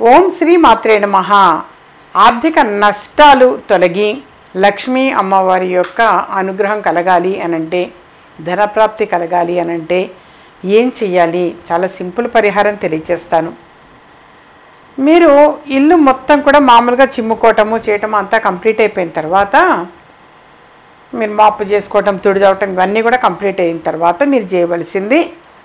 ఓం శ్రీ మాత్రే నమ ఆర్థిక నష్టాలు తొలగి లక్ష్మీ అమ్మవారి యొక్క అనుగ్రహం కలగాలి అనంటే ధనప్రాప్తి కలగాలి అనంటే ఏం చెయ్యాలి చాలా సింపుల్ పరిహారం తెలియచేస్తాను మీరు ఇల్లు మొత్తం కూడా మామూలుగా చిమ్ముకోవటము చేయటము అంతా కంప్లీట్ అయిపోయిన తర్వాత మీరు మాపు చేసుకోవటం తుడిదవటం ఇవన్నీ కూడా కంప్లీట్ అయిన తర్వాత మీరు చేయవలసింది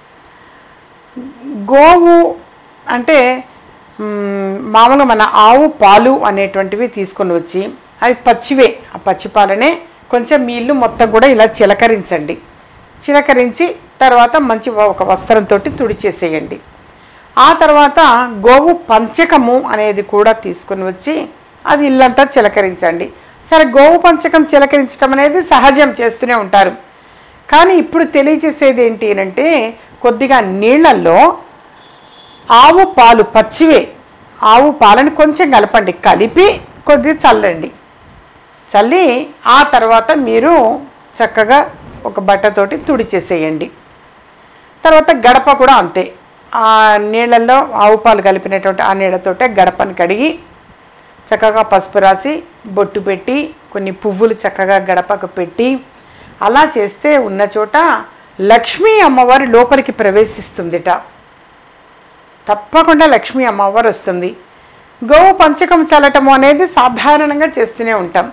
గోవు అంటే మ్, మామూలుగా మన ఆవు పాలు అనేటువంటివి తీసుకొని వచ్చి అవి పచ్చివే ఆ పచ్చి పాలనే కొంచెం మీ ఇల్లు మొత్తం కూడా ఇలా చిలకరించండి చిలకరించి తర్వాత మంచి ఒక వస్త్రంతో తుడిచేసేయండి ఆ తర్వాత గోవు పంచకము అనేది కూడా తీసుకొని వచ్చి అది ఇల్లంతా చిలకరించండి సరే గోవు పంచకం చిలకరించడం అనేది సహజం చేస్తూనే ఉంటారు కానీ ఇప్పుడు తెలియజేసేది ఏంటి అంటే కొద్దిగా నీళ్ళల్లో ఆవు పాలు పచ్చివే ఆవు పాలను కొంచెం కలపండి కలిపి కొద్దిగా చల్లండి చల్లి ఆ తర్వాత మీరు చక్కగా ఒక బట్టతోటి తుడిచేసేయండి తర్వాత గడప కూడా అంతే ఆ నీళ్ళల్లో ఆవు పాలు కలిపినటువంటి ఆ నీళ్ళతోటే గడపని కడిగి చక్కగా పసుపు రాసి బొట్టు పెట్టి కొన్ని పువ్వులు చక్కగా గడపకు పెట్టి అలా చేస్తే ఉన్న చోట లక్ష్మీ అమ్మవారి లోపలికి ప్రవేశిస్తుందిట తప్పకుండా లక్ష్మీ అమ్మవారు వస్తుంది గోవు పంచకం చల్లటము అనేది సాధారణంగా చేస్తూనే ఉంటాం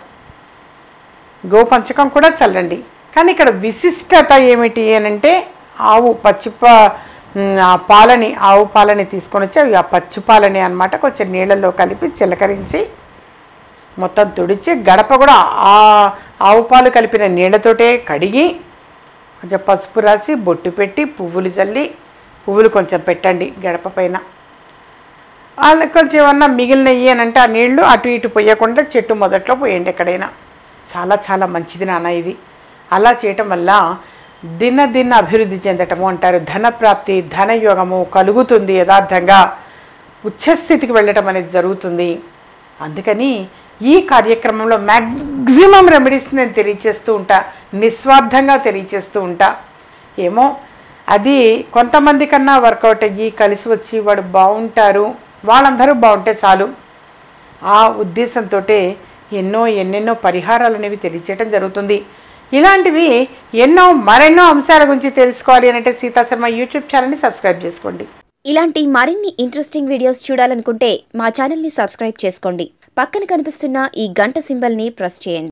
గో పంచకం కూడా చల్లండి కానీ ఇక్కడ విశిష్టత ఏమిటి అని అంటే ఆవు పచ్చి పా- ఉమ్, ఆ పాలని ఆవు పాలని తీసుకొని వచ్చి అవి ఆ పచ్చి పాలని అనమాట కొంచెం నీళ్ళల్లో కలిపి చిలకరించి మొత్తం తుడిచి గడప కూడా ఆ ఆవు పాలు కలిపిన నీళ్ళతోటే కడిగి కొంచెం పసుపు రాసి బొట్టు పెట్టి పువ్వులు చల్లి పువ్వులు కొంచెం పెట్టండి గడప పైన అలా కొంచెం ఏమన్నా మిగిలినవి అని అంటే ఆ నీళ్లు అటు ఇటు పోయకుండా చెట్టు మొదట్లో పోయండి ఎక్కడైనా చాలా చాలా మంచిది నాన్న ఇది అలా చేయటం వల్ల దిన దిన అభివృద్ధి చెందటము అంటారు ధన ప్రాప్తి ధనయోగము కలుగుతుంది యథార్థంగా ఉచ్చస్థితికి వెళ్ళటం అనేది జరుగుతుంది అందుకని ఈ కార్యక్రమంలో మ్యాక్సిమం రెమెడీస్ నేను తెలియచేస్తూ ఉంటా నిస్వార్థంగా తెలియచేస్తూ ఉంటా ఏమో అది కొంతమంది కన్నా వర్కౌట్ అయ్యి కలిసి వచ్చి వాడు బాగుంటారు వాళ్ళందరూ బాగుంటే చాలు ఆ ఉద్దేశంతో ఎన్నో ఎన్నెన్నో పరిహారాలు అనేవి తెలియచేయడం జరుగుతుంది ఇలాంటివి ఎన్నో మరెన్నో అంశాల గురించి తెలుసుకోవాలి అంటే సీతా శర్మ యూట్యూబ్ ఛానల్ని సబ్స్క్రైబ్ చేసుకోండి ఇలాంటి మరిన్ని ఇంట్రెస్టింగ్ వీడియోస్ చూడాలనుకుంటే మా ఛానల్ని సబ్స్క్రైబ్ చేసుకోండి పక్కన కనిపిస్తున్న ఈ గంట సింబల్ని ప్రెస్ చేయండి